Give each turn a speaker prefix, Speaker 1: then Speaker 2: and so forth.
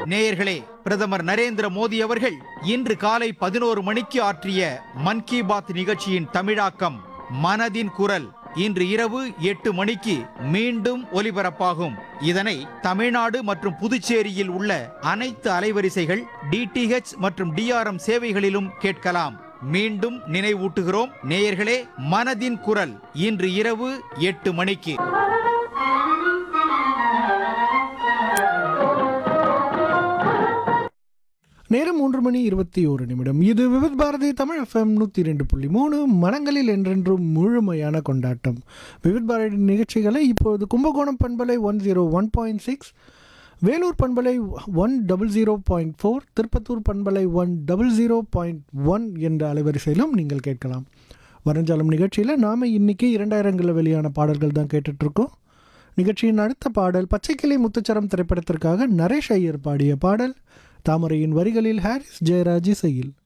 Speaker 1: நேயர்களே பிரதமர் நரேந்திர மோடி அவர்கள் இன்று காலை பதினோரு மணிக்கு ஆற்றிய மன் கி பாத் நிகழ்ச்சியின் தமிழாக்கம் மனதின் குரல் இன்று இரவு எட்டு மணிக்கு மீண்டும் ஒலிபரப்பாகும் இதனை தமிழ்நாடு மற்றும் புதுச்சேரியில் உள்ள அனைத்து அலைவரிசைகள் டிடிஹெச் மற்றும் டிஆர்எம் சேவைகளிலும் கேட்கலாம் மீண்டும் நினைவூட்டுகிறோம் நேயர்களே மனதின் குரல் இன்று இரவு எட்டு மணிக்கு
Speaker 2: நேரம் மூன்று மணி இருபத்தி ஒரு நிமிடம் இது விவித் பாரதி தமிழ் எஃப்எம் நூற்றி ரெண்டு புள்ளி மூணு மனங்களில் என்றென்றும் முழுமையான கொண்டாட்டம் விவித் பாரதி நிகழ்ச்சிகளை இப்பொழுது கும்பகோணம் பண்பலை one zero one point six Vellore பண்பலை one double zero point four Tiruppattur பண்பலை one double zero point one என்ற அலைவரிசையிலும் நீங்கள் கேட்கலாம் வரைஞ்சாலும் நிகழ்ச்சியில் நாம் இன்னைக்கு இரண்டாயிரங்களில் வெளியான பாடல்கள் தான் கேட்டுட்ருக்கோம் நிகழ்ச்சியின் அடுத்த பாடல் பச்சைக்கிளி முத்துச்சரம் திரைப்படத்திற்காக நரேஷ் ஐயர் பாடிய பாடல் தாமரையின் வரிகளில் ஹாரிஸ் ஜெயராஜ் இசையில்